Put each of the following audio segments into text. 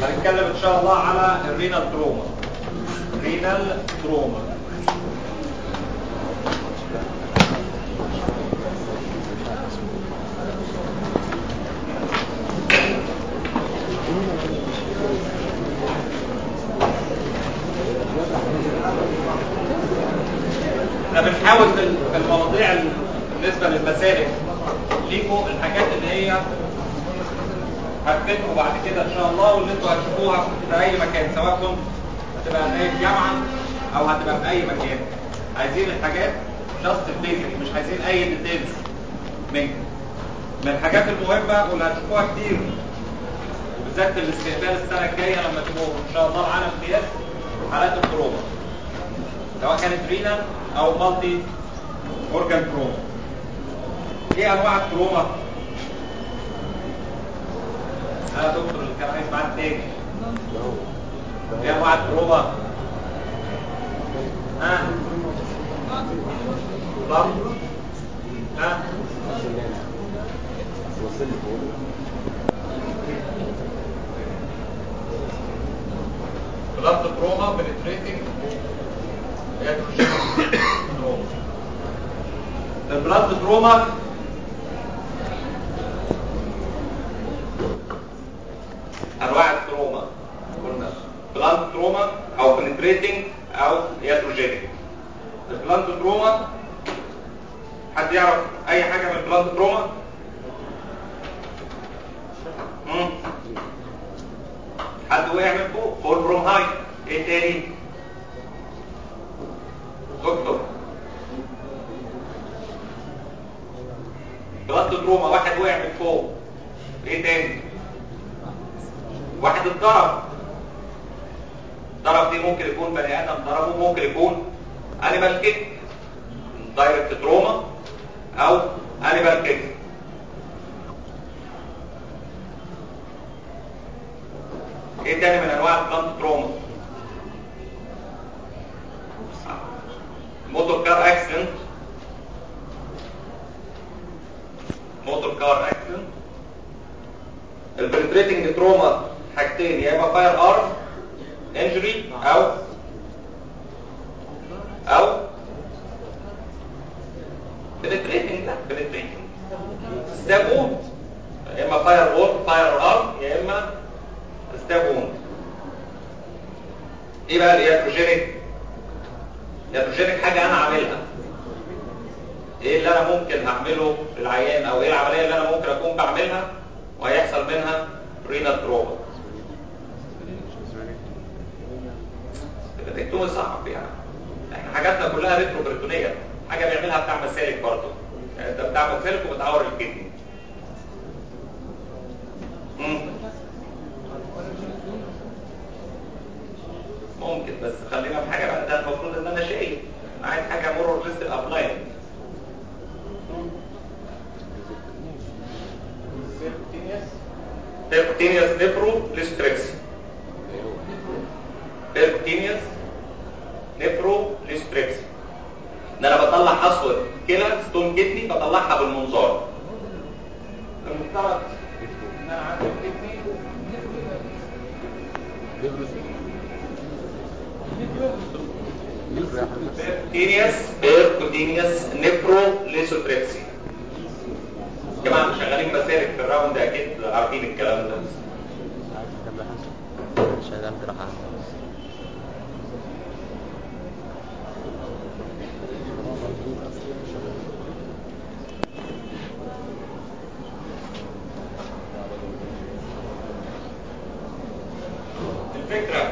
هنتكلم ان شاء الله على الرينال تروما رينال تروما احنا بنحاول في في المواضيع ال- بالنسبه للمسالك ليكم الحاجات اللي هي هتفيدكم بعد كده ان شاء الله واللي انتوا هتشوفوها في اي مكان سواء كنت هتبقى زي الجامعه او هتبقى في اي مكان عايزين الحاجات جاست بيزك مش عايزين اي ديتيلز منكم من الحاجات المهمه واللي هتشوفوها كتير وبالذات في الاستقبال السنه الجايه لما تبقوا ان شاء الله معانا امتياز حالات التروما سواء كانت رينال او مالتي اورجان تروما ايه انواع التروما اه دكتور اللي كان عايز معاه تاني ايه انواع التروما ها ضم ها بلاد تروما بنتريتنج تروما البلاد تروما انواع التروما قلنا بلانت تروما او بنتريتنج او ياتروجينيك البلانت تروما حد يعرف اي حاجه من البلانت تروما مم. حد وقع من فوق فول فروم هاي ايه تاني دكتور بلانت تروما واحد وقع من فوق ايه تاني واحد اتضرب ضرب دي ممكن يكون بني ادم ضربه ممكن يكون انيمال كيك دايركت تروما او انيمال كيك ايه تاني من انواع البلانت تروما موتور كار اكسيدنت موتور كار اكسيدنت البنتريتنج تروما حاجتين يا اما فاير ارم انجري او او بنتريتنج لا بنتريتنج ستاب ووند يا اما فاير ووند فاير ارم يا اما ستاب ووند ايه بقى الياتروجينيك الياتروجينيك حاجه انا عاملها ايه اللي انا ممكن هعمله للعيان او ايه العمليه اللي انا ممكن اكون بعملها وهيحصل منها رينال تروما التكتوم صعب يعني احنا حاجاتنا كلها ريترو بريتونيه حاجه بيعملها بتاع مسالك برضه يعني انت بتاع مسالك وبتعور الكدني مم. ممكن بس خلينا في حاجه بقى ده المفروض ان انا شايف انا عايز حاجه مرور ليست الابلاين بيركوتينيوس نيفرو ليستريكسي بيركوتينيوس نيفرو ليستريكسي ان انا بطلع حصوه كلى ستون كدني بطلعها بالمنظار المفترض ان انا عندي الكدني بيركوتينيوس بيركوتينيوس نيفرو ليستريكسي جماعه مش شغالين مسالك في الراوند اكيد عارفين الكلام ده شغال جراحة الفكرة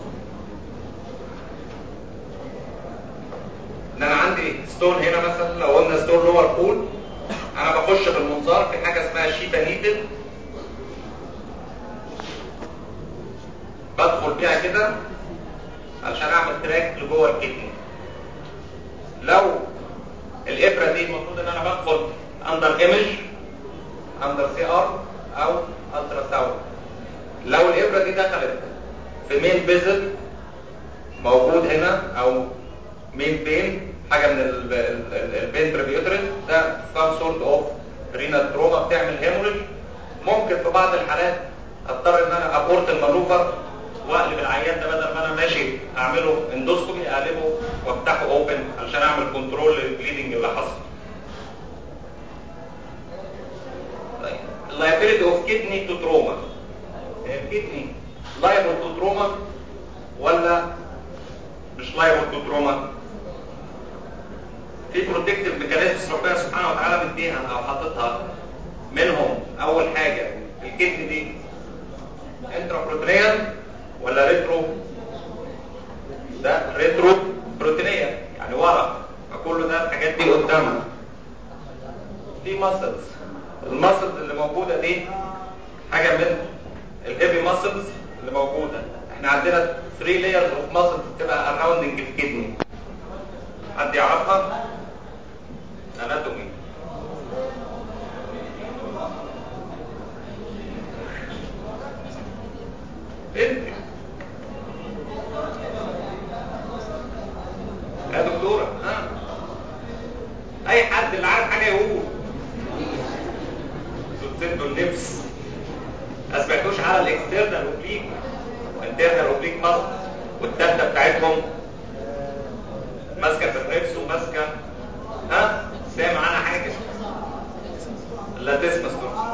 ان انا عندي ستون هنا مثلا لو قلنا ستون لور بول انا بخش بالمنظار في حاجة اسمها شيبا نيدل بدخل بيها كده علشان اعمل تراك لجوه الكدني لو الابره دي المفروض ان انا بدخل اندر ايمج اندر سي ار او الترا ساوند لو الابره دي دخلت في مين فيزل موجود هنا او مين بين حاجه من البين بريفيوترين ده some sort of renal trauma بتعمل هيموريج ممكن في بعض الحالات اضطر ان انا ابورت ابورت المانوفر واقلب العيان ده بدل ما انا ماشي اعمله اندوسكوبي اقلبه وافتحه اوبن علشان اعمل كنترول للبليدنج اللي حصل طيب liability of kidney to trauma الكدني liable to trauma ولا مش liable to trauma في بروتكتيف ميكانيزمز ربنا سبحانه وتعالى مديها او حاططها منهم اول حاجه الكدني دي انترا بروتينيا ولا ريترو ده ريترو بروتينيا يعني ورا فكل ده الحاجات دي قدامها في ماسلز الماسلز اللي موجوده دي حاجه من الهيفي ماسلز اللي موجوده احنا عندنا 3 لايرز اوف ماسلز بتبقى اراوندنج الكدني حد يعرفها اناتومي انت يا دكتورة ها اي حد اللي عارف حاجة يقول سلسلته النفس ما سمعتوش على الاكسترنال اوبليك والانترنال اوبليك ماسك والتالتة بتاعتهم ماسكة في النفس وماسكة ها سامع عنها حاجة لا تسمع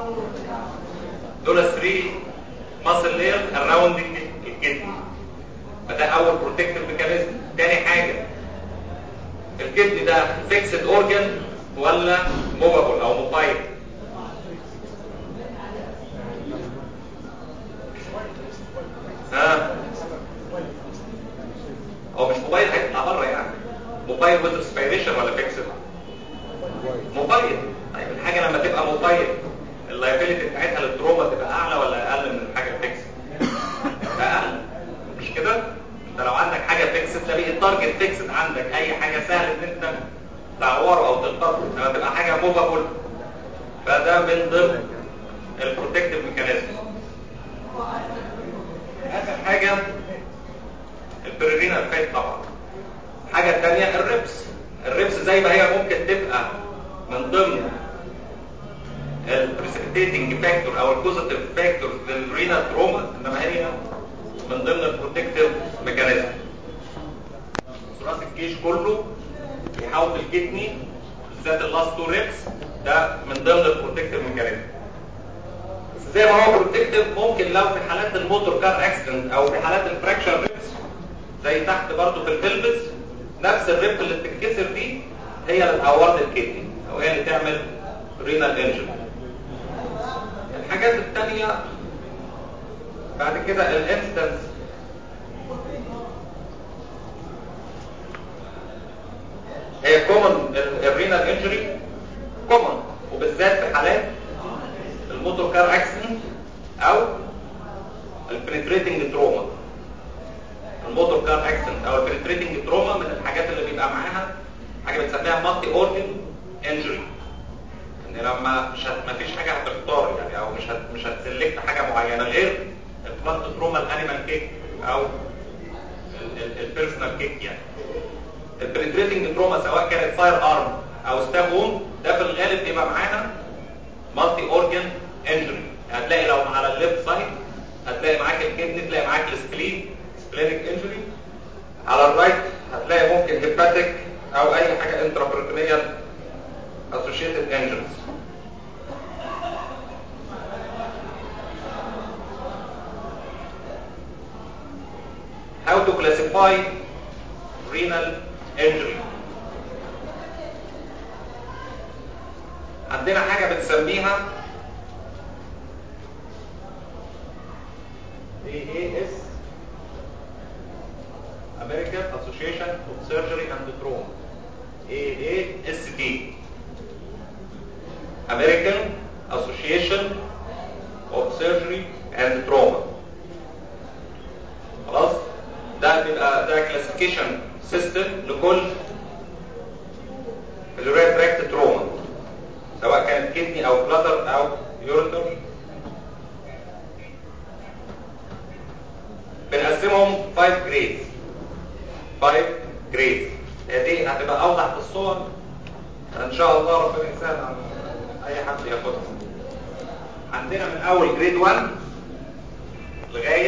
دول 3 ماسل لاير اراوند الكدني فده اول بروتكتيف ميكانيزم تاني حاجه الكدني ده فيكسد اورجن ولا موفابل او موبايل ها هو مش موبايل هيطلع بره يعني موبايل وذ ريسبيريشن ولا فيكسد موبايل طيب الحاجه لما تبقى موبايل اللايبيليتي بتاعتها للتروما تبقى اعلى ولا اقل من الحاجه الفيكس اقل مش كده انت لو عندك حاجه فيكس تلاقي التارجت فيكس عندك اي حاجه سهل ان انت تعوره او تخبطه لما تبقى حاجه موفابل فده من ضمن البروتكتيف ميكانيزم اخر حاجه البريرينال فات طبعا الحاجه الثانيه الريبس الريبس زي ما هي ممكن تبقى من ضمن البريسبيتيتنج فاكتور او الكوزيتيف فاكتور للرينال تروما انما هي من ضمن البروتكتيف ميكانيزم راس الجيش كله بيحاول الكدني بالذات اللاست تو ريبس ده من ضمن البروتكتيف ميكانيزم بس زي ما هو بروتكتيف ممكن لو في حالات الموتور كار اكسيدنت او في حالات الفراكشر ريبس زي تحت برضه في البلبس نفس الريب اللي بتتكسر دي هي اللي تعورد الكدني او هي اللي تعمل رينال انجري الحاجات التانية بعد كده الانستنس هي كومن الرينال انجري كومن وبالذات في حالات الموتور كار اكسيدنت او البنتريتنج تروما الموتور كار اكسيدنت او البنتريتنج تروما من الحاجات اللي بيبقى معاها حاجه بنسميها مالتي اورجن انجري ان لما مش هت... مفيش حاجه هتختار يعني او مش هت... مش هتسلكت حاجه معينه غير البلانت تروما الانيمال كيك او البيرسونال كيك يعني البنتريتنج تروما سواء كانت فاير ارم او ستاب ووند ده في الغالب بيبقى معانا مالتي اورجن انجري هتلاقي لو على الليفت سايد هتلاقي معاك الكدني تلاقي معاك السبلين سبلينيك انجري على الرايت هتلاقي ممكن هيباتيك او اي حاجه انترابروتينيال associated injuries. How to classify renal injury. عندنا حاجة بنسميها AAS American Association of Surgery and Trauma AAST American Association of Surgery and Trauma خلاص ده بيبقى ده كلاسيفيكيشن سيستم لكل اليوريا تراكت تروما سواء كانت كدني او بلادر او يوريتر بنقسمهم 5 جريدز 5 جريدز دي هتبقى اوضح في الصور ان شاء الله ربنا يسهل على اي حد ياخدها عندنا من اول جريد 1 لغايه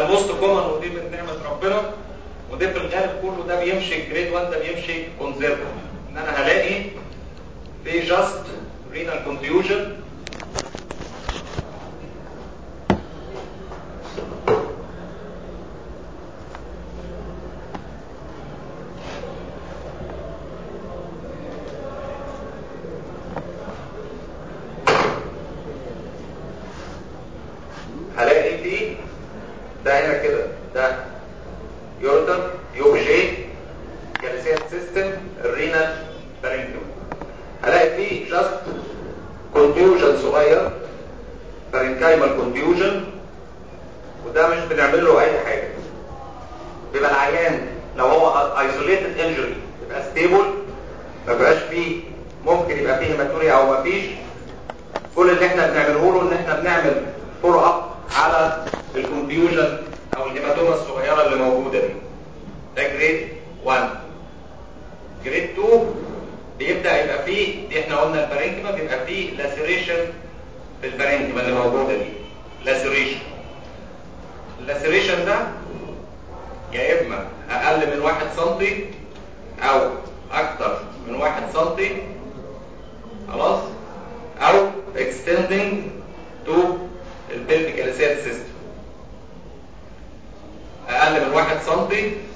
الموست كومن ودي من نعمه ربنا وده في الغالب كله ده بيمشي جريد 1 ده بيمشي كونزرف ان انا هلاقي في جاست رينال كونفيوجن هلاقي فيه ده هنا كده ده يوردر يو جي جالسيات سيستم الرينال بارينكيوم هلاقي فيه جاست كونفيوجن صغير بارينكايمال كونفيوجن وده مش بنعمل له اي حاجه بيبقى العيان لو هو ايزوليتد انجري يبقى ستيبل ما بقاش فيه ممكن يبقى فيه هيماتوريا او ما فيش كل اللي احنا بنعمله له ان احنا بنعمل فولو اب على الكونفيوجن او الهيماتوما الصغيره اللي موجوده دي ده جريد 1 جريد 2 بيبدا يبقى فيه دي احنا قلنا البارينكيما بيبقى فيه لاسيريشن في البارينكيما اللي موجوده دي لاسيريشن اللاسيريشن ده يا اما اقل من 1 سم او اكتر من 1 سم خلاص او extending to البلفيك الاسيات سيستم اقل من 1 سم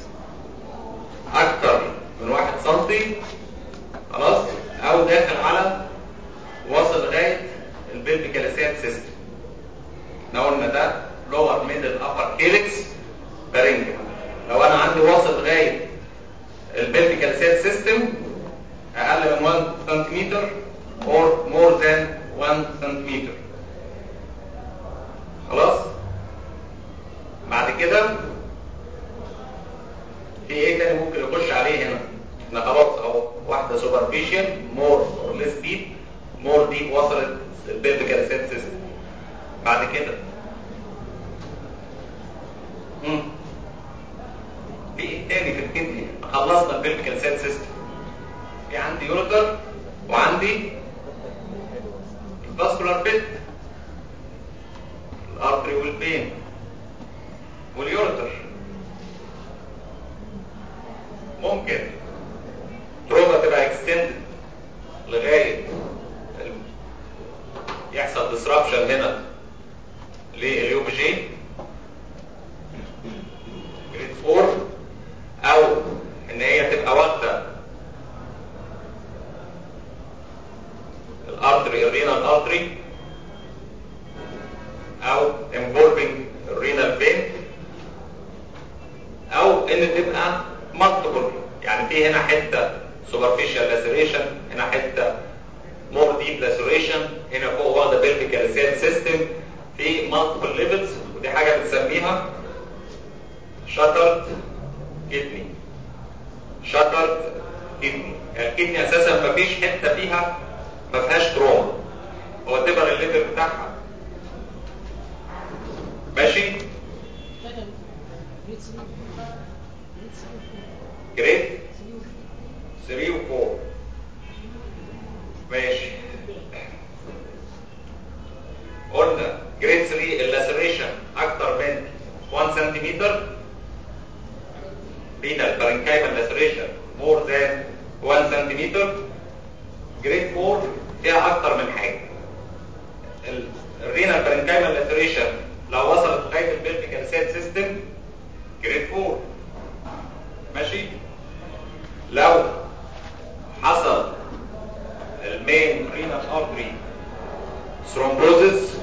اكتر من 1 سم خلاص او داخل على واصل لغايه البلفيك الاسيات سيستم احنا قلنا ده لور ميدل ابر كيلكس بارينجا لو انا عندي واصل لغايه البلفيك الاسيات سيستم اقل من 1 سنتيمتر or more than 1 سنتيمتر خلاص بعد كده في ايه تاني ممكن يخش عليه هنا احنا خلاص اهو واحده سوبرفيشال مور اور ليس ديب مور ديب وصلت البيلفيكال سيت سيستم بعد كده مم. في ايه تاني في الكدني خلصنا البيلفيكال سيت سيستم في عندي يورتر وعندي الفاسكولار بيت الارتري والبين واليورتر ممكن تروما تبقى اكستندد لغايه يحصل ديسربشن هنا لليوب جي جريد 4 او ان هي تبقى واخده الارتري الرينال ارتري او involving الرينال فين او ان تبقى multiple يعني في هنا حته superficial laceration هنا حته more deep laceration هنا فوق واخده vertical cell system في multiple levels ودي حاجه بنسميها shattered kidney shattered kidney يعني الكدني اساسا ما فيش حته فيها ما فيهاش تروما هو تبر الليفل بتاعها ماشي جريد 3 و 4 ماشي قلنا جريد 3 اللاسريشن اكتر من 1 سنتيمتر بينا البارنكايمال لاسريشن مور ذان 1 سنتيمتر جريد 4 فيها اكتر من حاجه الرينال بارنكايمال لاسريشن لو وصلت لغايه البلفيكال سيت سيستم جريد 4 ماشي لو حصل المين رينال ارتري ثرومبوزس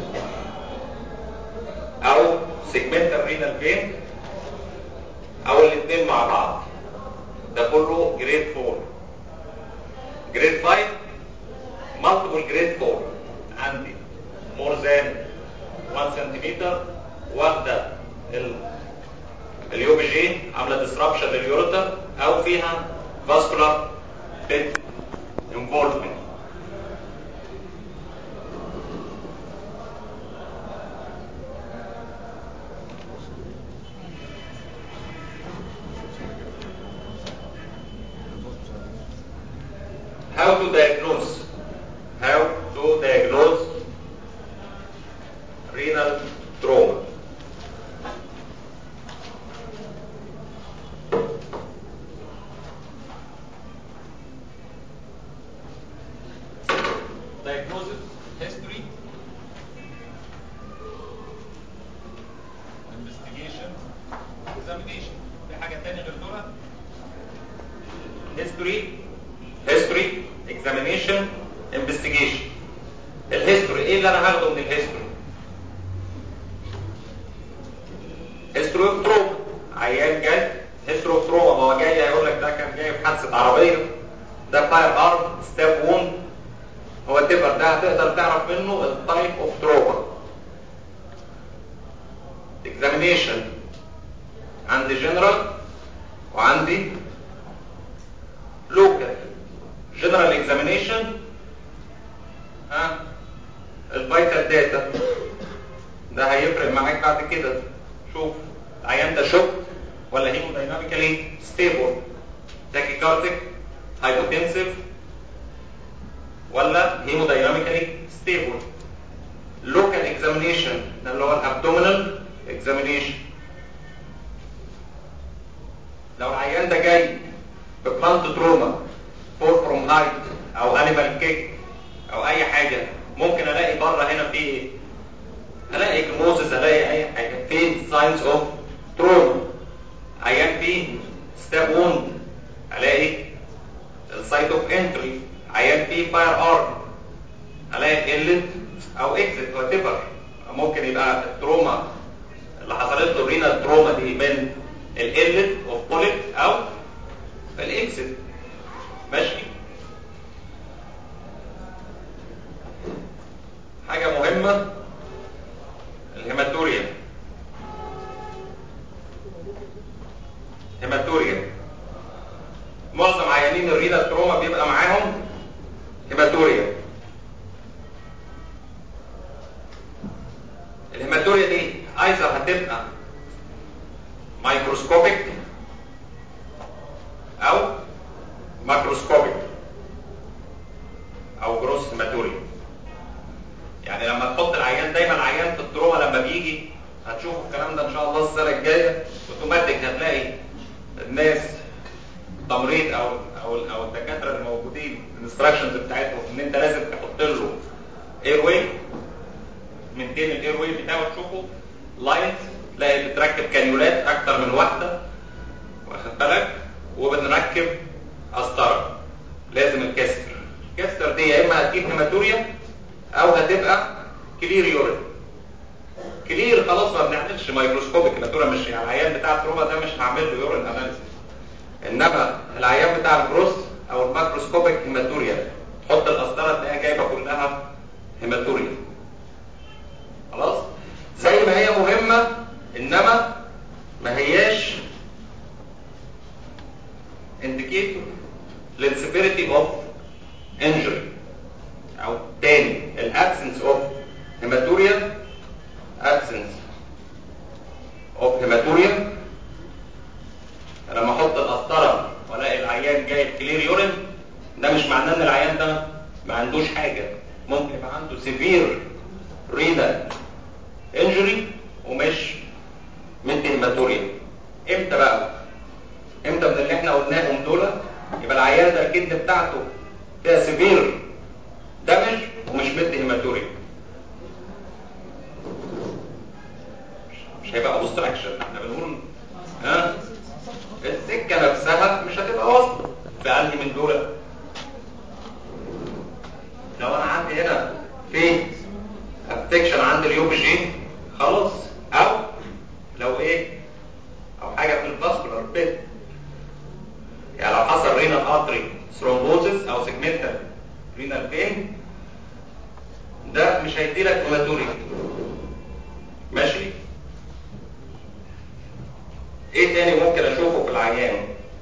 او سيجمنتال رينال فين او الاثنين مع بعض ده كله جريد 4 جريد 5 مالتيبل جريد 4 عندي مور ذان 1 سنتيمتر واخده اليو بي جي عامله ديسربشن لليوريتر او فيها فاسكولار بيت انفولفمنت how to diagnose how to diagnose renal trauma diagnosis history investigation examination في حاجة تانية غير دول history history examination investigation الهيستوري ايه اللي انا هاخده من الهيستوري هيستوري اوف تروما عيان جاي هيستوري اوف تروما ما هو جاي هيقول لك ده كان جاي في حادثه عربيه ده فاير ارم ستاب ووند هو التبر ده هتقدر تعرف منه التايب اوف تروما اكزامينيشن عندي جنرال وعندي لوكال جنرال اكزامينيشن ها الفيتال داتا ده هيفرق معاك بعد كده شوف العيان ده شوك ولا هيمودايناميكالي ستيبل تاكيكارديك هايبوتنسيف ولا هيمودايناميكالي ستيبل لوكال اكزامينيشن ده اللي هو الابدومينال اكزامينيشن لو العيان ده جاي ببلانت تروما فور فروم هايت او انيمال كيك او اي حاجه ممكن الاقي بره هنا في ايه الاقي كموزز الاقي اي حاجه في ساينز اوف تروما عيان فيه ستاب ووند الاقي السايت اوف انتري عيان فيه فاير ارم الاقي قله او اكزit وات ايفر ممكن يبقى التروما اللي حصلت له رينا التروما دي من القله اوف بوليت او الاكزit ماشي حاجه مهمه الهيماتوريا هيماتوريا معظم عيانين الرينا تروما بيبقى معاهم هيماتوريا الهيماتوريا دي ايضا هتبقى مايكروسكوبيك او ماكروسكوبيك او جروس هيماتوريا يعني لما تحط العيان دايما العيان في التروما لما بيجي هتشوفوا الكلام ده ان شاء الله السنه الجايه اوتوماتيك هتلاقي الناس تمريض او او او الدكاتره الموجودين الانستراكشنز بتاعتهم ان انت لازم تحط له اير واي من تين الاير واي بتاعه تشوفه لاينز تلاقي بتركب كانيولات اكتر من واحده واخد بالك وبنركب قسطره لازم الكاستر الكاستر دي يا اما هتجيب هيماتوريا او هتبقى كلير يورين كلير خلاص ما بنعملش مايكروسكوبيك هيماتوريا مش يعني العيان بتاع التروما ده مش هعمل له يورين اناليسيس انما العيان بتاع الجروس او الماكروسكوبيك هيماتوريا تحط القسطره تلاقيها جايبه كلها هيماتوريا خلاص زي ما هي مهمه انما ما هياش indicator للسيفيريتي اوف انجري او تاني الابسنس اوف هيماتوريا absence of هيماتوريا لما احط القسطره والاقي العيان جايب كلير يورين ده مش معناه ان العيان ده ما عندوش حاجه ممكن يبقى عنده سيفير رينال انجري ومش مدي هيماتوريا امتى بقى امتى من اللي احنا قلناهم دول يبقى العيان ده الكدن بتاعته فيها سيفير دمج ومش مدي هيماتوريا مش هيبقى اوبستراكشن احنا بنقول ها السكه نفسها مش هتبقى وصل بأنهي من دول لو انا عندي هنا في ابتكشن عند اليوم جي خلاص او لو ايه او حاجه في الفاسكولار بيت يعني لو حصل رينال ارتري ثرومبوزس او سيجمنتال رينال بين ده مش هيدي لك هيماتوريا ماشي ايه تاني ممكن اشوفه في العيان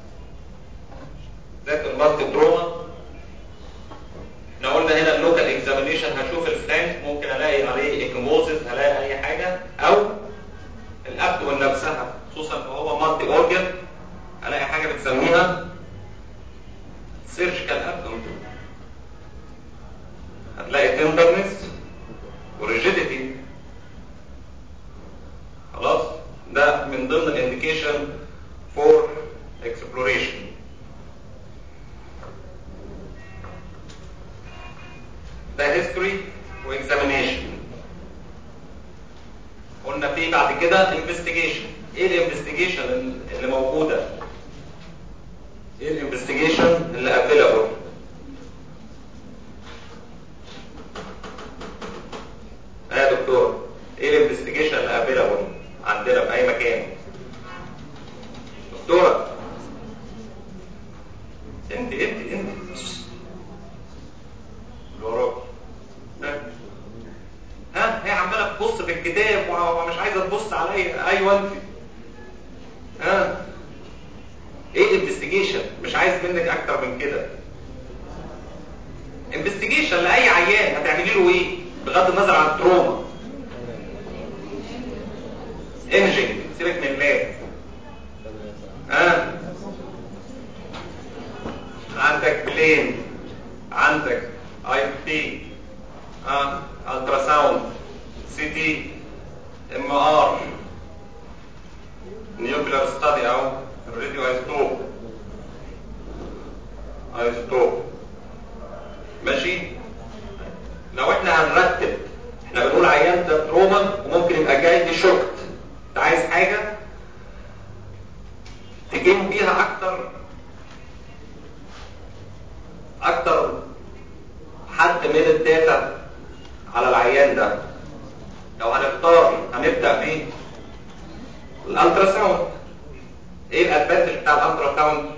ذات المالتي تروما احنا قلنا هنا اللوكال اكزامينيشن هشوف الفلانك ممكن الاقي عليه اكموزس هلاقي اي حاجه او الابدومن نفسها خصوصا لو هو مالتي اورجن الاقي حاجه بتسميها سيرجيكال ابدومن هتلاقي تندرنس وريجيديتي خلاص ده من ضمن الانديكيشن فور اكسبلوريشن ده هيستوري واكزامينيشن قلنا في بعد كده انفستيجيشن ايه الانفستيجيشن اللي موجوده ايه الانفستيجيشن اللي افيلابل يا دكتور ايه الانفستيجيشن اللي افيلابل عندنا في اي مكان دكتوره انت انت انت وراك ها هي عماله تبص في الكتاب ومش عايزه تبص عليا ايوه انت ها ايه الانفستيجيشن مش عايز منك اكتر من كده انفستيجيشن لاي عيان هتعملي له ايه بغض النظر عن التروما ايمجنج سيبك من اللاب ها عندك بلين عندك اي بي ها الترا ساوند سي تي ام ار نيوكلير ستادي او راديو ايزوتوب ايزوتوب ماشي لو احنا هنرتب احنا بنقول عيان ده تروما وممكن يبقى جاي دي شوكت انت عايز حاجه تجيب بيها اكتر اكتر حد من الداتا على العيان ده لو هنختار هنبدا بيه الالترا ساوند ايه الادفانتج بتاع الالترا ساوند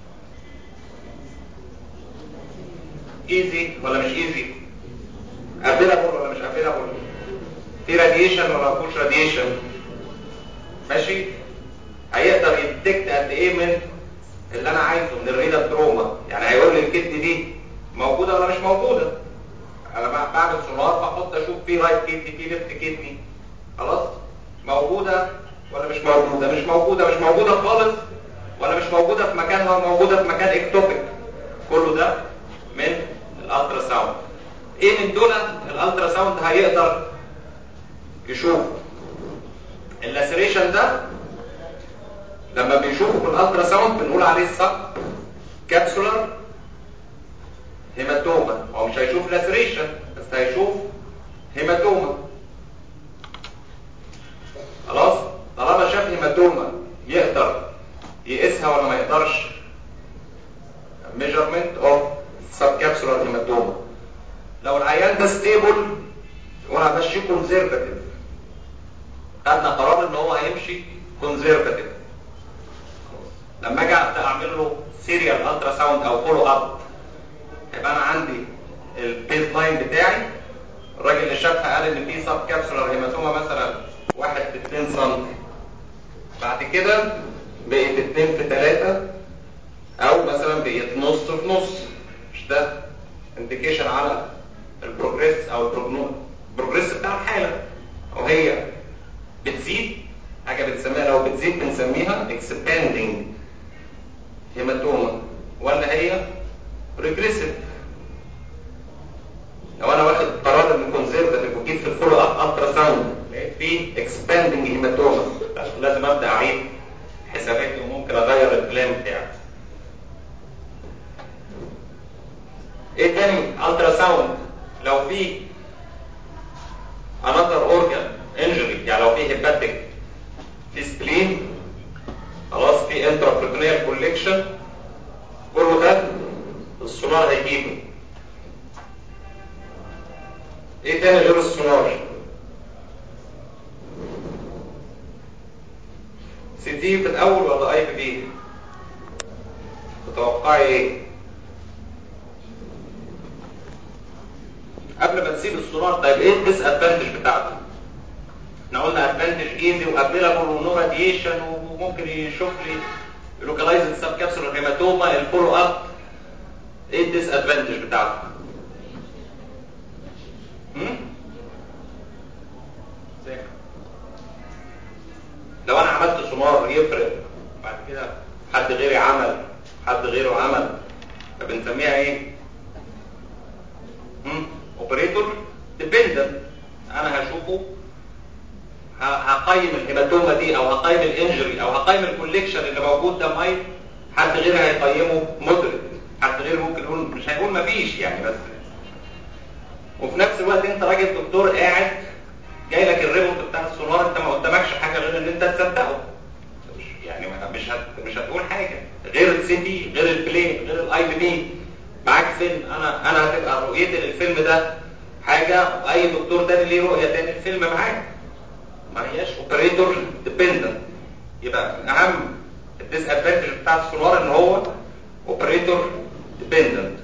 ايزي ولا مش ايزي افيلابل ولا مش افيلابل في راديشن ولا مفيش راديشن ماشي هيقدر يديكت قد ايه من اللي انا عايزه من الرينال تروما يعني هيقول لي الكدني دي موجوده ولا مش موجوده انا بعمل سونار بحط اشوف في رايت كدني في ليفت كدني خلاص موجوده ولا مش موجوده مش موجوده مش موجوده خالص ولا مش موجوده في مكانها موجوده في مكان اكتوبيك كله ده من الالترا ساوند ايه من دول الالترا ساوند هيقدر يشوف اللاسريشن ده لما بيشوفه بالالترا ساوند بنقول عليه سب كابسولار هيماتوما هو مش هيشوف لاسريشن بس هيشوف هيماتوما خلاص طالما شاف هيماتوما يقدر يقيسها ولا ما يقدرش measurement of subcapsular hematoma لو العيان ده ستيبل وهمشيه كونزرفاتيف خدنا قرار ان هو هيمشي كونزرفاتيف لما اجي اعمل له سيريال الترا ساوند او فولو اب يبقى انا عندي البيز لاين بتاعي الراجل اللي شافها قال ان في سب كابسولار هيماتوما مثلا 1 في 2 سم بعد كده بقت 2 في 3 او مثلا بقت نص في نص مش ده انديكيشن على البروجريس او البروجريس بتاع الحاله وهي بتزيد حاجه بنسميها لو بتزيد بنسميها expanding هيماتوما ولا هي ريجريسيف لو انا واخد قرار ان كونزرفاتيف وجيت في الفولو اب الترا ساوند لقيت فيه اكسباندنج هيماتوما لازم ابدا اعيد حساباتي وممكن اغير البلان بتاعي ايه تاني الترا ساوند لو في another organ injury يعني لو في هيباتيك في سبلين خلاص في انترابروتونيال كوليكشن كله ده السونار هيجيبه ايه تاني غير السونار سي تي في الاول ولا اي بي بي تتوقعي ايه قبل ما نسيب السونار طيب ايه الديس ادفانتج بتاعته احنا قلنا ادفانتج ايزي وافيلابل ونو راديشن وممكن يشوف لي لوكالايزد سب كابسولار هيماتوما الفولو اب ايه الديس ادفانتج بتاعته لو انا عملت سونار يفرق بعد كده حد غيري عمل حد غيره عمل فبنسميها ايه اوبريتور ديبندنت انا هشوفه هقيم الهيماتوما دي او هقيم الانجري او هقيم الكوليكشن اللي موجود ده ماي حد غيري هيقيمه مودريت حد غيري ممكن يقول مش هيقول مفيش يعني بس وفي نفس الوقت انت راجل دكتور قاعد جاي لك الريبورت بتاع السونار انت ما قدامكش حاجه غير ان انت تصدقه مش- يعني ما- مش هت... مش هتقول حاجه غير السي تي غير البلين غير الاي بي بي معاك فيلم انا انا هتبقى رؤيتي للفيلم ده حاجه اي دكتور تاني ليه رؤيه تاني الفيلم معاك ما هياش اوبريتور ديبندنت يبقى من اهم الديس ادفانتج بتاع السونار ان هو اوبريتور ديبندنت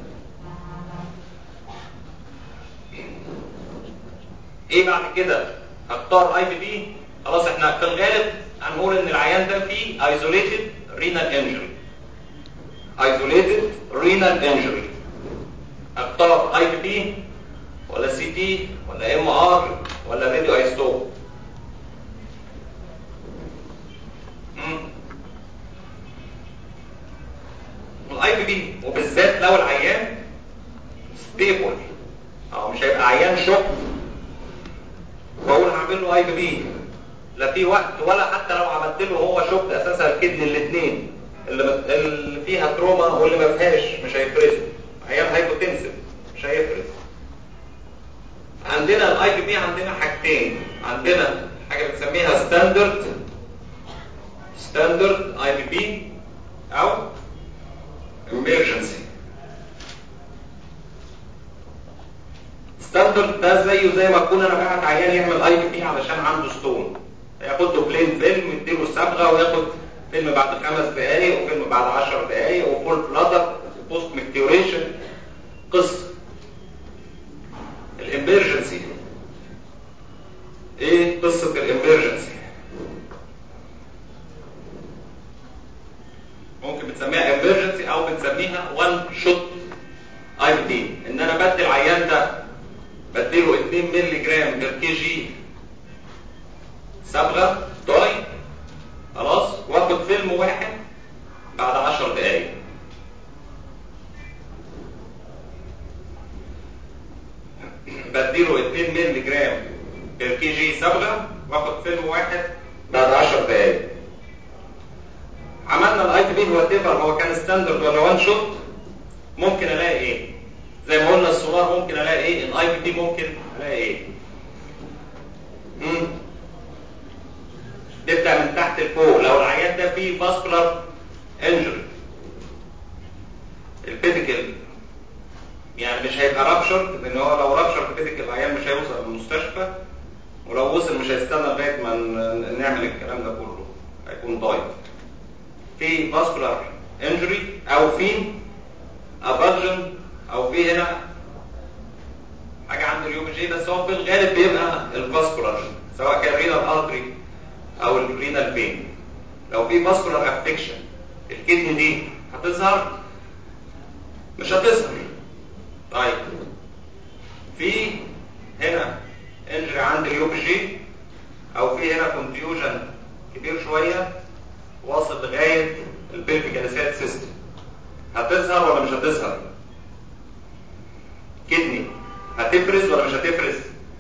ايه بعد كده هختار اي بي بي خلاص احنا في الغالب هنقول ان العيان ده فيه isolated renal injury isolated renal injury اختار اي بي بي ولا سي تي ولا ام ار ولا راديو ايستوب الاي بي بي وبالذات لو العيان ستيبل او مش هيبقى عيان شوك واقول هعمل له اي بي بي لا في وقت ولا حتى لو عملت له هو شوك اساسا الكدني الاثنين اللي مت- اللي فيها تروما واللي ما فيهاش مش هيفرزوا عيان هايبوتنسيف مش هيفرز عندنا الاي بي بي عندنا حاجتين عندنا حاجه بنسميها ستاندرد ستاندرد اي بي بي او emergency ستاندرد ده زيه زي ما اكون انا بعت عيان يعمل اي بي بي علشان عنده ستون ياخد له بلين فيلم يديله صبغه وياخد فيلم بعد خمس دقائق وفيلم بعد 10 دقائق وفول بلادر وبوست ميكتيوريشن قصه الامرجنسي ايه قصه الامرجنسي ممكن بنسميها emergency او بنسميها one shot اي دي ان انا بدي العيان ده بديله 2 مللي جرام بير كي جي صبغه داي خلاص واخد فيلم واحد بعد 10 دقائق بديله 2 مللي جرام بير كي جي صبغه واخد فيلم واحد بعد 10 دقائق عملنا الاي بي بي وات هو كان ستاندرد ولا وان شوت ممكن الاقي ايه زي ما قلنا السولار ممكن الاقي ايه الاي بي بي ممكن الاقي ايه مم. نبدا من تحت لفوق لو العيان ده فيه فاسكولار انجري البيديكل يعني مش هيبقى رابشر لان هو لو رابشر البيديكل العيان مش هيوصل المستشفى ولو وصل مش هيستنى لغايه ما ن- نعمل الكلام ده كله هيكون ضايع في فاسكولار انجري او في ابرجن او في هنا حاجه عند اليوم جي بس هو في الغالب بيبقى الفاسكولار سواء كان رينال ارتري او الرينال فين لو في فاسكولار افكشن الكدني دي هتظهر مش هتظهر طيب في هنا انجري عند اليوم جي او في هنا كونفيوجن كبير شويه واصل لغايه البلفيكاليسات سيستم هتظهر ولا مش هتظهر كدني هتفرز ولا مش هتفرز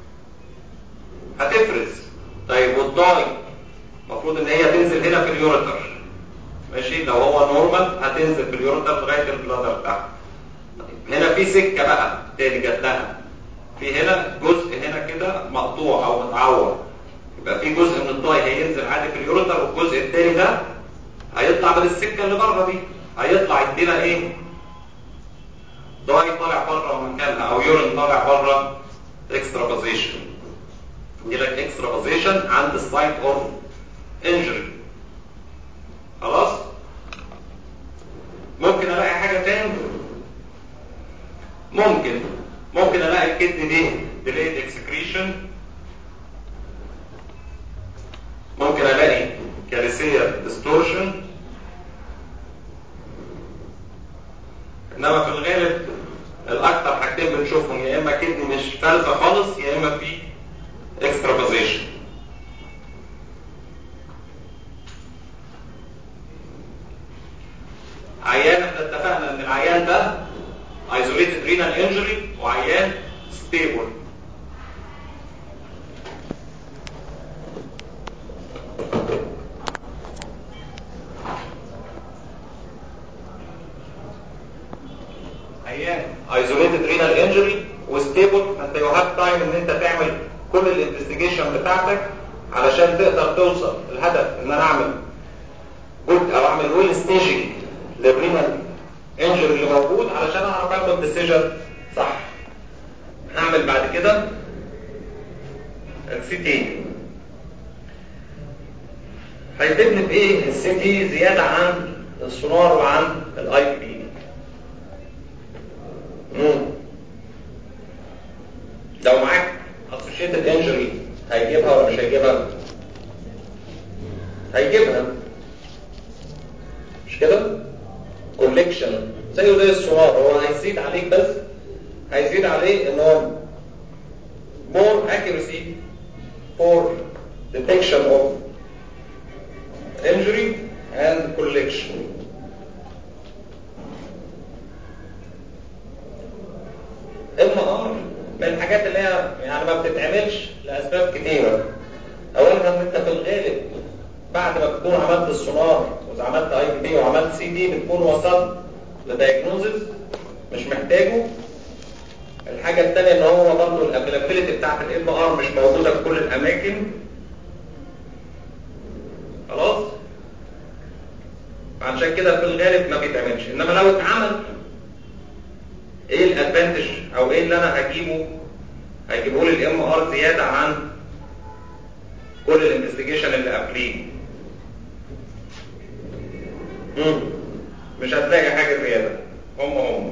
هتفرز طيب والضاي المفروض ان هي تنزل هنا في اليوريتر ماشي لو هو نورمال هتنزل في اليوريتر لغايه البلادر بتاعها طيب هنا في سكه بقى تاني جات لها في هنا جزء هنا كده مقطوع او متعور يبقى في جزء من الضاي هينزل عادي في اليوريتر والجزء التاني ده هيطلع من السكه اللي بره دي هيطلع يدينا ايه ضاي طالع بره مكانها او يورين طالع بره اكسترا بوزيشن يجي لك اكسترا بوزيشن عند السايت اوف انجري خلاص ممكن الاقي حاجه تاني ممكن ممكن الاقي الكدني دي delayed excretion ممكن الاقي كاليسيا ديستورشن انما في الغالب الاكثر حاجتين بنشوفهم يا اما كدني مش فالفه خالص يا اما في اكسترافازيشن عيان احنا اتفقنا ان العيان ده isolated renal injury وعيان stable عيان isolated renal injury وستيبل فانت يو هاف تايم ان انت تعمل كل الانفستيجيشن بتاعتك علشان تقدر توصل الهدف ان انا اعمل جزء او اعمل ويل ستيجنج للرينال انجر اللي موجود علشان اعرف اخد ديسيجن صح هعمل بعد كده السي تي هيفيدني بايه السي تي زياده عن السونار وعن الاي بي لو معاك اسوشيتد انجري هيجيبها ولا مش هيجيبها هيجيبها مش كده كوليكشن زيه زي السونار هو هيزيد عليك بس هيزيد عليه ان هو more accuracy for detection of injury and collection ام ار من الحاجات اللي هي يعني ما بتتعملش لاسباب كتيره اولها ان انت في الغالب بعد ما بتكون عملت السونار وعملت اي بي وعملت سي دي بتكون وصلت لدايجنوزز مش محتاجه الحاجة الثانية ان هو برضه الافيلابيلتي بتاعت الام ار مش موجودة في كل الاماكن خلاص عشان كده في الغالب ما بيتعملش انما لو اتعمل ايه الادفانتج او ايه اللي انا هجيبه هيجيبه لي الام ار زيادة عن كل الانفستيجيشن اللي قبليه مش هتلاقي حاجة زيادة هم هم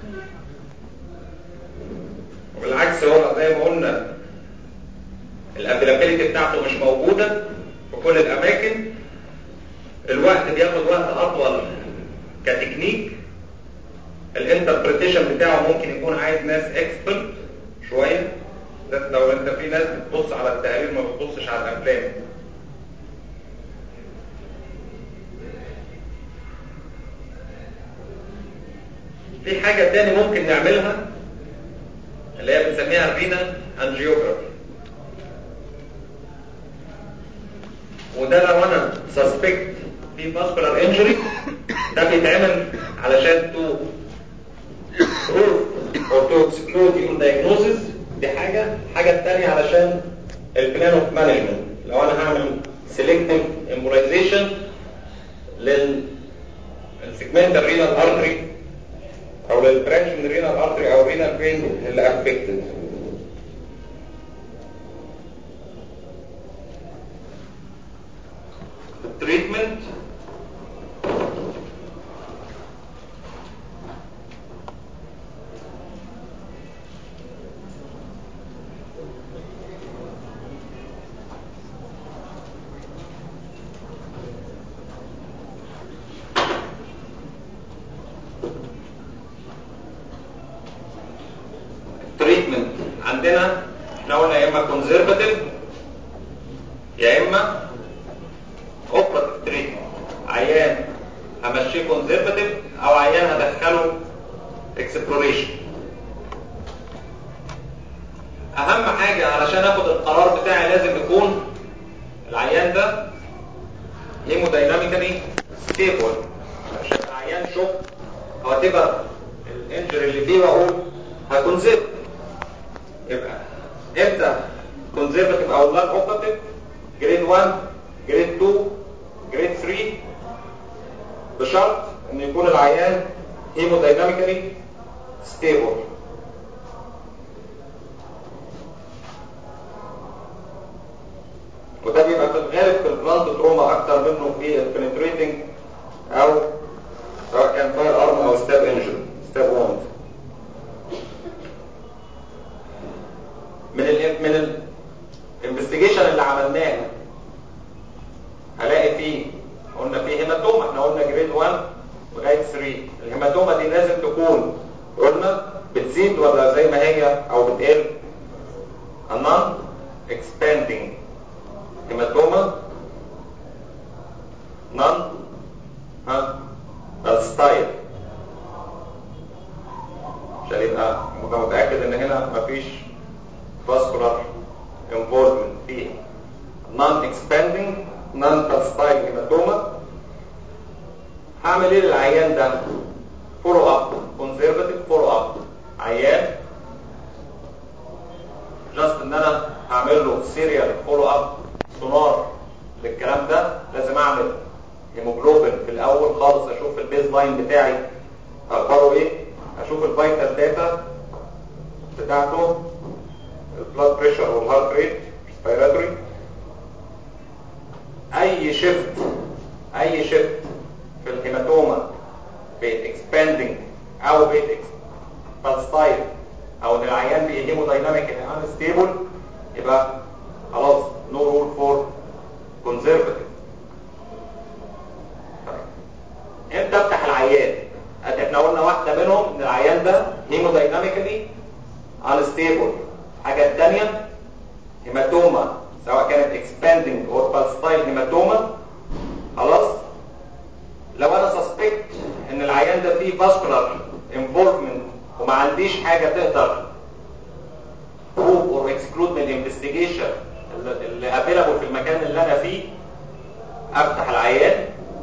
وبالعكس هو زي ما قلنا الافيلابيلتي بتاعته مش موجودة في كل الاماكن الوقت بياخد وقت اطول كتكنيك الانتربريتيشن بتاعه ممكن يكون عايز ناس اكسبرت شوية ده لو انت في ناس بتبص على التقارير ما بتبصش على الافلام في حاجة تاني ممكن نعملها اللي هي بنسميها الرينا انجيوجرافي وده لو انا سسبكت في فاسكولار انجري ده بيتعمل علشان تو prove or to exclude in diagnosis دي حاجة الحاجة التانية علشان البلان اوف مانجمنت لو انا هعمل selective embolization لل السيجمنتال رينال ارتري او للبرانش من الرينال ارتري او الرينال فين اللي افكتد التريتمنت التريتمنت عندنا احنا قلنا يا اما كونزرفاتيف يا اما اوبراتيف تريتمنت عيان همشيه كونزرفاتيف او عيان هدخله اكسبلوريشن اهم حاجة علشان اخد القرار بتاعي لازم يكون العيان ده هيمودايناميكالي ستيبل عشان العيان شوف هو هتبقى الانجري اللي فيه واقول هكونزرف يبقى امتى كونزرفتيف او نون اوبراتيف جريد 1 جريد 2 جريد 3 بشرط ان يكون العيان هيمودايناميكالي ستيبل وده بيبقى في الغالب في البلانت تروما اكتر منه في البنتريتنج او سواء كان فاير ارم او ستاب انجن ستاب ووند من ال من الانفستيجيشن اللي عملناه هلاقي فيه قلنا فيه هيماتوما احنا قلنا جريد 1 لغايه 3 الهيماتوما دي لازم تكون قلنا بتزيد ولا زي ما هي او بتقل النون expanding هيماتوما نون ها ستايل عشان يبقى ابقى متاكد ان هنا مفيش vascular involvement فيها non-expanding non-pulsatile hematoma هعمل ايه للعيان ده فولو اب كونسرفاتيف فولو اب عيان جاست ان انا هعمل له سيريال فولو اب سونار للكلام ده لازم اعمل هيموجلوبين في الاول خالص اشوف البيز لاين بتاعي اخباره ايه اشوف الفيتال داتا بتاعته البلاد بريشر والهارت ريت ريسبيراتوري اي شيفت اي شيفت في الهيماتوما بقت اكسباندنج او بقت بالستايل او ان العيان بقى هيمودايناميك ان انستيبل يبقى خلاص نو رول فور كونزرفاتيف امتى افتح العيان احنا قلنا واحده منهم ان العيان ده هيمودايناميكالي انستيبل الحاجه الثانيه هيماتوما سواء كانت اكسباندنج او بالستايل هيماتوما خلاص لو انا سسبكت ان العيان ده فيه فاسكولار انفولفمنت وما عنديش حاجه تقدر بروف اور اكسكلود من الانفستيجيشن اللي افيلابل في المكان اللي انا فيه افتح العيان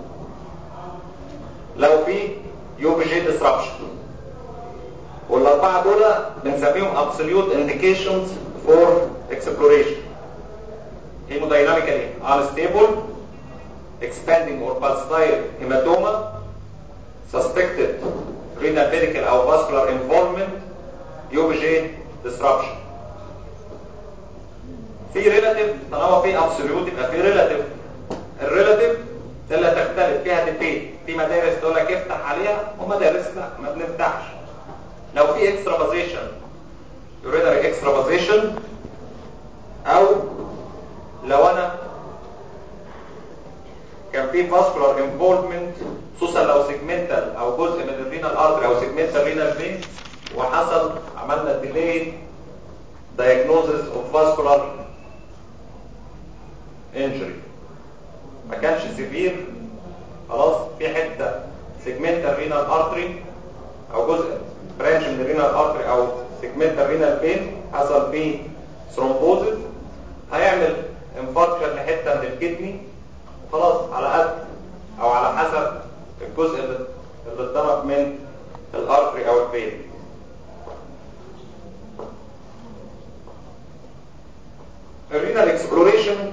لو في يو بي جي ديسربشن والاربعه دول بنسميهم absolute indications for exploration hemodynamically unstable expanding or pulsatile hematoma suspected renal pedicle او vascular involvement UBG disruption في ريلاتيف طالما في ابسوليوت يبقى في ريلاتيف الريلاتيف اللي تختلف فيها تبتدي في مدارس تقول لك افتح عليها ومدارس لا ما بنفتحش لو في اكسترافازيشن يورينري اكسترافازيشن او لو انا كان في فاسكولار انفولفمنت خصوصا لو سيجمنتال او جزء من الرينال ارتري او سيجمنتال رينال فين وحصل عملنا ديلي diagnosis of vascular injury ما كانش سيفير خلاص في حته سيجمنتال رينال ارتري او جزء برانش من الرينال ارتري او سيجمنتال رينال فين حصل فيه ثرومبوزس هيعمل انفاركشن لحته من الكدني خلاص على قد او على حسب الجزء اللي اللي اتضرب من الارتري او الفين الرينال اكسبلوريشن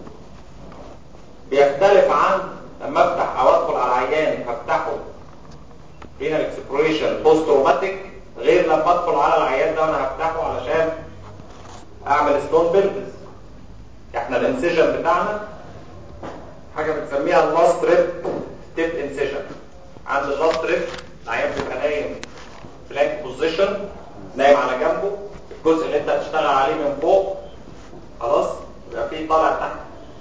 بيختلف عن لما افتح او ادخل على عيان هفتحه رينال اكسبلوريشن بوست روماتيك غير لما ادخل على العيان ده وانا هفتحه علشان اعمل ستون بيلفز احنا الانسيجن بتاعنا حاجه بنسميها اللاست ريب ستيب انسيجن عند اللاست ريب العيان بيبقى نايم فلانك بوزيشن نايم على جنبه الجزء اللي انت هتشتغل عليه من فوق خلاص يبقى فيه طالع تحت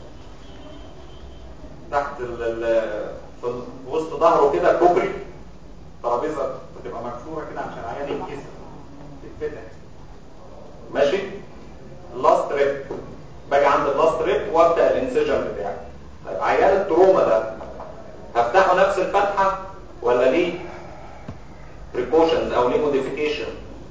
تحت ال ال في وسط ظهره كده كوبري ترابيزه بتبقى مكسوره كده عشان العيان يتكسر تتفتح ماشي اللاست ريب باجي عند اللاست ريب وابدا الانسجن بتاعي طيب عيان التروما ده هفتحه نفس الفتحه ولا ليه بريكوشنز او ليه موديفيكيشن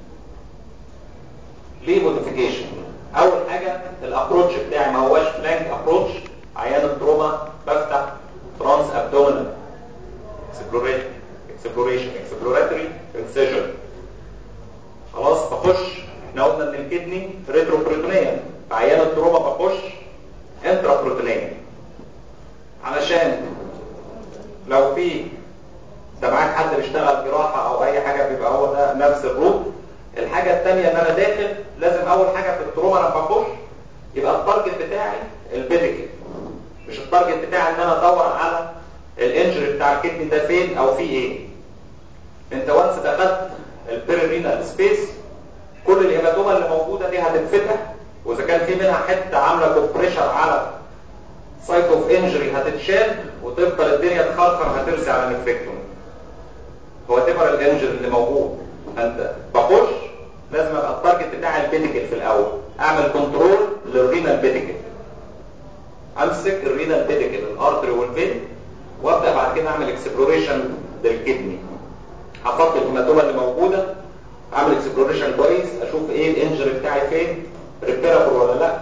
ليه موديفيكيشن اول حاجه الابروتش بتاعي ما هواش فلانك ابروتش عيان التروما بفتح ترانس ابدومينال اكسبلوريشن اكسبلوريشن اكسبلوراتوري انسيجن خلاص بخش احنا قلنا ان الكدني ريترو بروتونيا عيان التروما بخش انترا بروتونيا علشان لو في ده معاك حد بيشتغل جراحه او اي حاجه بيبقى هو ده نفس الروت الحاجه الثانيه ان انا داخل لازم اول حاجه في التروما لما بخش يبقى التارجت بتاعي البيديكل مش التارجت بتاعي ان انا ادور على الانجري بتاع الكدني ده فين او في ايه انت وانس دخلت البيرينال سبيس كل الهيماتوما اللي موجوده دي هتتفتح واذا كان في منها حته عامله كومبريشر على سايت اوف انجري هتتشال وتفضل الدنيا تخرخر هترسي على الانفكتوم هو تبر الانجري اللي موجود انت بخش لازم ابقى التارجت بتاع البيديكل في الاول اعمل كنترول للرينال بيديكل امسك الرينال بيديكل الارتري والفين وابدا بعد كده اعمل اكسبلوريشن للكدني احط الهيماتوما اللي موجوده اعمل اكسبلوريشن كويس اشوف ايه الانجري بتاعي فين ريبيرابل ولا لا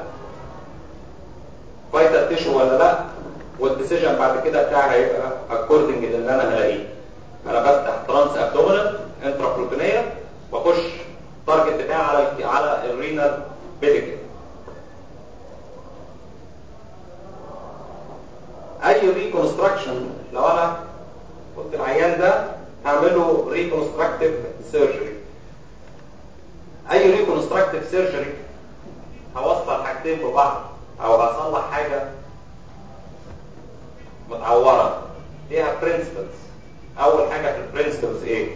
فايتال تيشو ولا لا والديسيجن بعد كده بتاعي هيبقى اكوردنج للي انا هلاقيه انا بفتح ترانس ابدومينال انترا بروتونيه واخش التارجت بتاعي على على الرينال بيديكل ريكونستراكشن لو انا قلت العيان ده هعمله ريكونستراكتيف سيرجري اي ريكونستراكتيف سيرجري هوصل حاجتين ببعض او هصلح حاجه متعوره ليها برنسبلز اول حاجه في البرنسبلز ايه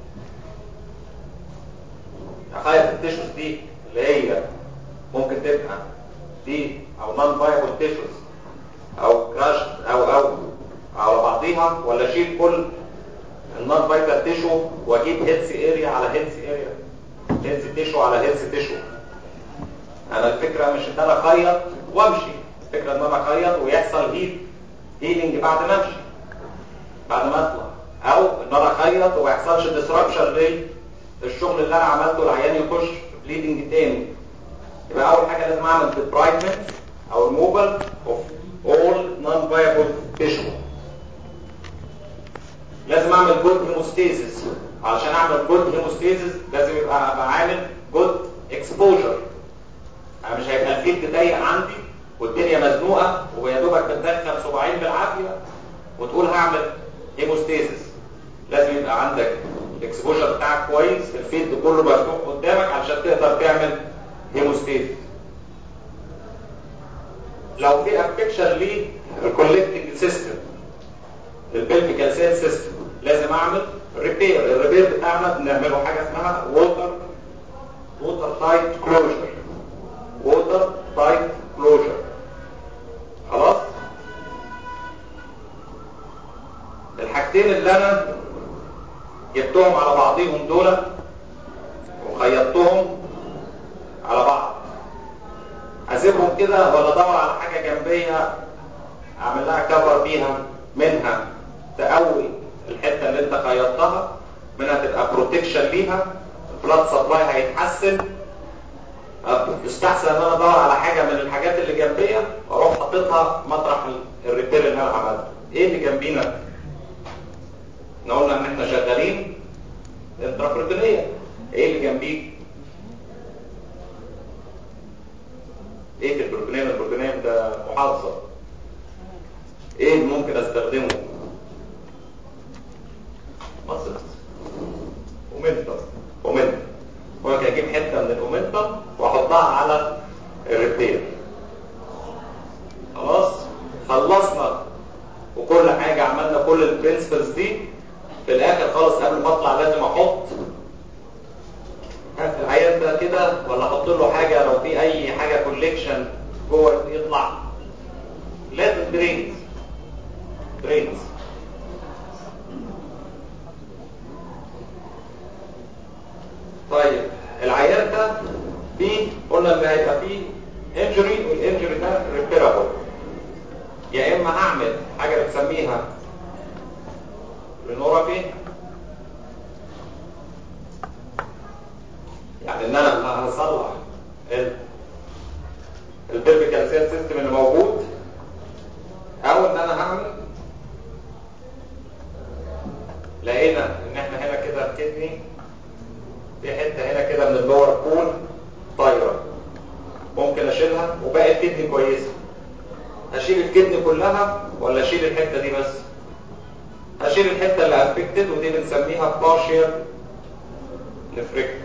تخيل التيشوز دي اللي هي ممكن تبقى دي او نون فايبل تيشوز او كراش او او على بعضيها ولا اشيل كل النون فايتال تيشو واجيب هيلث اريا على هيلث اريا هيلث تيشو على هيلث تيشو انا الفكره مش ان انا اخيط وامشي الفكره ان انا اخيط ويحصل هيل هيلينج بعد ما امشي بعد ما اطلع او ان انا اخيط وما يحصلش ديسربشن للشغل اللي انا عملته العيان يخش بليدنج تاني يبقى اول حاجه لازم اعمل ديبرايفمنت او ريموفال اوف اول نون فايبل تيشو لازم اعمل جود هيموستيزيس علشان اعمل جود هيموستيزيس لازم يبقى ابقى عامل جود اكسبوجر انا مش هيبقى الفيلد ضيق عندي والدنيا مزنوقه ويا دوبك بتدخل صباعين بالعافيه وتقول هعمل هيموستيزيس لازم يبقى عندك الاكسبوجر بتاعك كويس الفيلد كله مفتوح قدامك علشان تقدر تعمل هيموستيزيس لو في افكشن للكولكتنج سيستم للبلفيكال سيل سيستم لازم اعمل ريبير الريبير بتاعنا بنعمله حاجه اسمها ووتر ووتر تايت كلوجر ووتر تايت كلوجر خلاص الحاجتين اللي انا جبتهم على بعضهم دول وخيطتهم على بعض اسيبهم كده ولا ادور على حاجه جنبيه اعمل لها كفر بيها منها تقوي الحته اللي انت خيطتها منها تبقى بروتكشن ليها البلاد سبلاي هيتحسن يستحسن ان انا ادور على حاجه من الحاجات اللي جنبيه واروح حاططها مطرح الريبير اللي انا عملته ايه اللي جنبينا احنا قلنا ان احنا شغالين انترابروتينيه ايه اللي جنبيك ايه في البروتينيم البروتينيم ده محافظه ايه اللي ممكن استخدمه مصر اومنتم اومنتم ممكن اجيب حته من الاومنتم واحطها على الريبير خلاص خلصنا وكل حاجه عملنا كل البرنسبلز دي في الاخر خالص قبل ما اطلع لازم احط العيان ده كده ولا احط له حاجه لو في اي حاجه كوليكشن جوه يطلع لازم درينز درينز طيب العيان ده فيه قلنا ان هيبقى فيه انجري والانجري ده ريبيرابل يا اما هعمل حاجه بتسميها رينورابي يعني ان انا هصلح البيرفيكال سيل سيستم اللي موجود او ان انا هعمل لقينا ان احنا هنا كده الكدني في حته هنا كده من اللور بول طايره ممكن اشيلها وباقي الكدني كويسه اشيل الكدني كلها ولا اشيل الحته دي بس اشيل الحته اللي افكتد ودي بنسميها partial nephrectomy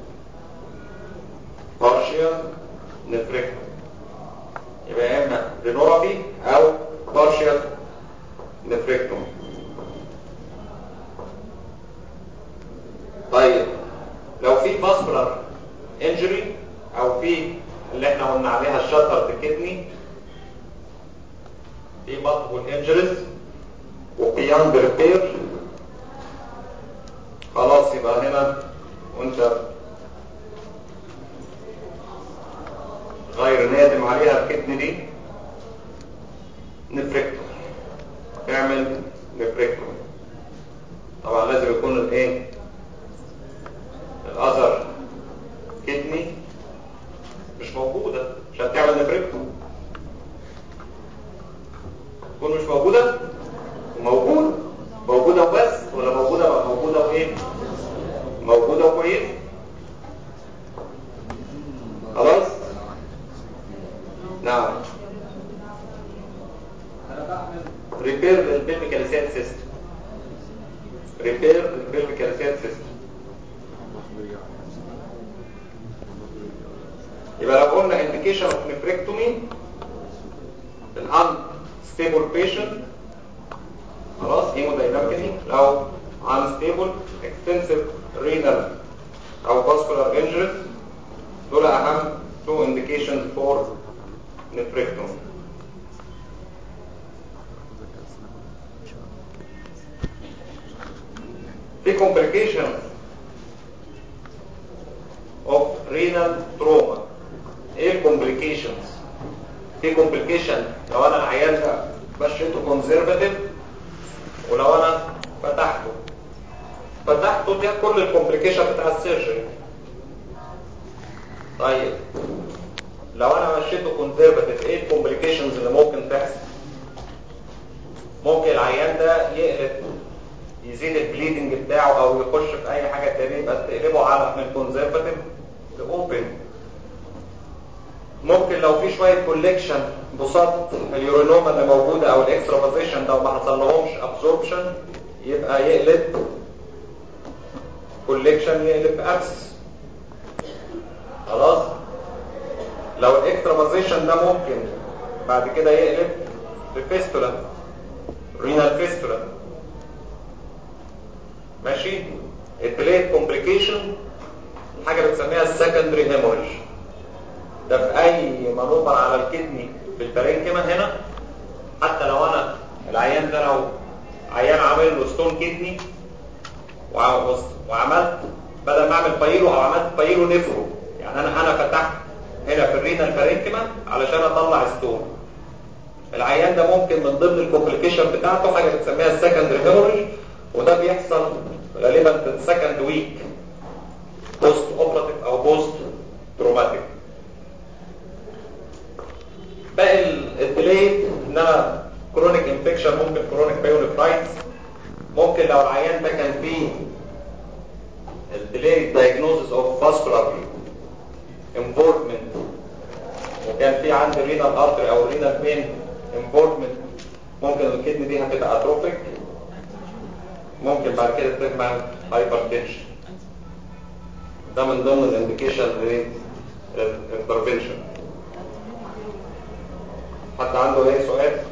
partial nephrectomy يبقى يا اما رينورابي او partial nephrectomy طيب لو في vascular injury او في اللي احنا قلنا عليها الشطر كدني في multiple injuries وبياند ريبير خلاص يبقى هنا وانت غير نادم عليها الكدن دي نفركتوم اعمل نفركتوم طبعا لازم يكون الايه الاثر كدني مش موجوده عشان تعمل نفركتوم تكون مش موجوده موجودة موجودة وبس ولا موجودة موجودة وايه موجودة وكويس خلاص نعم انا بعمل ريبير للبلفيكال سيستم ريبير للبلفيكال سيستم يبقى لو قلنا indication of nephrectomy الان stable patient خلاص هيمودايناميكالي لو unstable extensive renal او vascular injuries دول اهم two indications for nephrectomy في complications of renal trauma ايه الكومبليكيشنز في كومبليكيشن لو انا العيان ده مشيته كونزرفاتيف ولو انا فتحته فتحته ده كل الكومبليكيشن بتاع السيرجري طيب لو انا مشيته كونزرفاتيف ايه الكومبليكيشنز اللي ممكن تحصل ممكن العيان ده يقلب يزيد البليدنج بتاعه او يخش في اي حاجه تانية بس تقلبه على من كونزرفاتيف لاوبن ممكن لو في شويه كوليكشن بساط اليورينوما اللي موجوده او الاكسترافازيشن ده وما حصلهمش ابزوربشن يبقى يقلب كوليكشن يقلب ابس خلاص لو الاكسترافازيشن ده ممكن بعد كده يقلب بفيستولا رينال فيستولا ماشي الديليت كومبليكيشن حاجه بنسميها السكندري هيموريج ده في اي مانوفر على الكدني في البارينكيما هنا حتى لو انا العيان ده لو عيان عامل له ستون كدني وعملت بدل ما اعمل بايلو او عملت بايلو نفرو يعني انا انا فتحت هنا في الرينال بارينكيما علشان اطلع ستون العيان ده ممكن من ضمن الكومبليكيشن بتاعته حاجه بنسميها السكندري هيموريج وده بيحصل غالبا في السكند ويك بوست اوبراتيف او بوست تروماتيك باقي الديليت انما كرونيك انفكشن ممكن كرونيك بايونيفرايتس ممكن لو العيان ده كان فيه الديليت دايجنوزس اوف فاسكولار انفولفمنت وكان في عندي رينال ارتري او رينال فين انفولفمنت ممكن الكدني دي هتبقى اتروفيك ممكن بعد كده تسمع هايبرتنشن ده من ضمن الانديكيشن للانترفنشن حد عنده اي سؤال